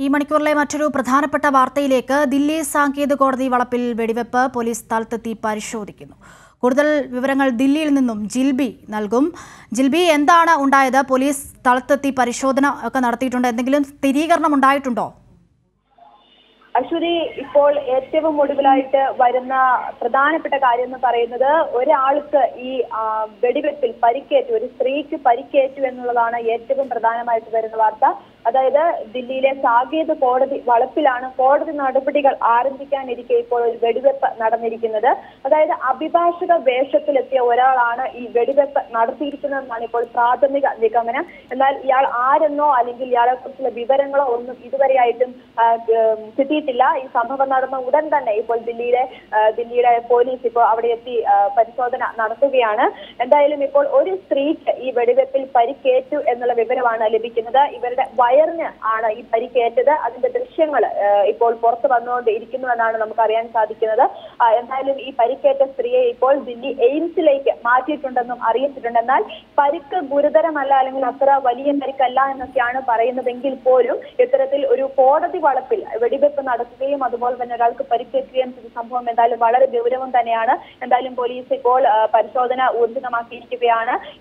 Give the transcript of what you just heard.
ഈ മണിക്കൂറിലെ മറ്റൊരു പ്രധാനപ്പെട്ട വാർത്തയിലേക്ക് ദില്ലി സാങ്കേതിക കോടതി വളപ്പിൽ വെടിവെപ്പ് പോലീസ് സ്ഥലത്തെത്തി പരിശോധിക്കുന്നു കൂടുതൽ വിവരങ്ങൾ ദില്ലിയിൽ നിന്നും ജിൽബി നൽകും ജിൽബി എന്താണ് ഉണ്ടായത് പോലീസ് സ്ഥലത്തെത്തി പരിശോധന ഒക്കെ നടത്തിയിട്ടുണ്ട് എന്തെങ്കിലും സ്ഥിരീകരണം ഉണ്ടായിട്ടുണ്ടോ അശ്വതി ഇപ്പോൾ ഏറ്റവും ഒടുവിലായിട്ട് വരുന്ന പ്രധാനപ്പെട്ട കാര്യം എന്ന് പറയുന്നത് ഒരാൾക്ക് ഈ ആ, വെടിവെപ്പിൽ പരിക്കേറ്റു ഒരു സ്ത്രീക്ക് പരിക്കേറ്റു എന്നുള്ളതാണ് ഏറ്റവും പ്രധാനമായിട്ട് വരുന്ന വാർത്ത അതായത് ദില്ലിയിലെ സാകേത് കോടതി വളപ്പിലാണ് കോടതി നടപടികൾ ആരംഭിക്കാനിരിക്കെ ഇപ്പോൾ ഒരു വെടിവെപ്പ് നടന്നിരിക്കുന്നത് അതായത് അഭിഭാഷക വേഷത്തിലെത്തിയ ഒരാളാണ് ഈ വെടിവെപ്പ് നടത്തിയിരിക്കുന്നതെന്നാണ് ഇപ്പോൾ പ്രാഥമിക നിഗമനം എന്നാൽ ഇയാൾ ആരെന്നോ അല്ലെങ്കിൽ ഇയാളെ കുറിച്ചുള്ള വിവരങ്ങളോ ഒന്നും ഇതുവരെയായിട്ടും ആ, ഉം, കിട്ടിയിട്ടില്ല ഈ സംഭവം നടന്ന ഉടൻ തന്നെ ഇപ്പോൾ ദില്ലിയിലെ ആ, ദില്ലിയുടെ പോലീസ് ഇപ്പോൾ അവിടെ എത്തി ആ, പരിശോധന നടത്തുകയാണ് എന്തായാലും ഇപ്പോൾ ഒരു സ്ത്രീക്ക് ഈ വെടിവെപ്പിൽ പരിക്കേറ്റു എന്നുള്ള വിവരമാണ് ലഭിക്കുന്നത് ഇവരുടെ വയറിന് ആണ് ഈ പരിക്കേറ്റത് അതിന്റെ ദൃശ്യങ്ങൾ ഇപ്പോൾ പുറത്തു വന്നുകൊണ്ട് ഇരിക്കുന്നുവെന്നാണ് നമുക്ക് അറിയാൻ സാധിക്കുന്നത് ആ, എന്തായാലും ഈ പരിക്കേറ്റ സ്ത്രീയെ ഇപ്പോൾ ദില്ലി എയിംസിലേക്ക് മാറ്റിയിട്ടുണ്ടെന്നും അറിയിച്ചിട്ടുണ്ട് എന്നാൽ പരിക്ക് ഗുരുതരമല്ല അല്ലെങ്കിൽ അത്ര വലിയ പരിക്കല്ല എന്നൊക്കെയാണ് പറയുന്നതെങ്കിൽ പോലും ഇത്തരത്തിൽ ഒരു കോടതി വളപ്പിൽ വെടിവെപ്പ് നടത്തുകയും അതുപോലെ തന്നെ ഒരാൾക്ക് പരിക്കേൽക്കുകയും ചെയ്ത സംഭവം എന്തായാലും വളരെ ഗൗരവം തന്നെയാണ് എന്തായാലും പോലീസ് ഇപ്പോൾ ആ, പരിശോധന ഊർജിതമാക്കിയിരിക്കുകയാണ്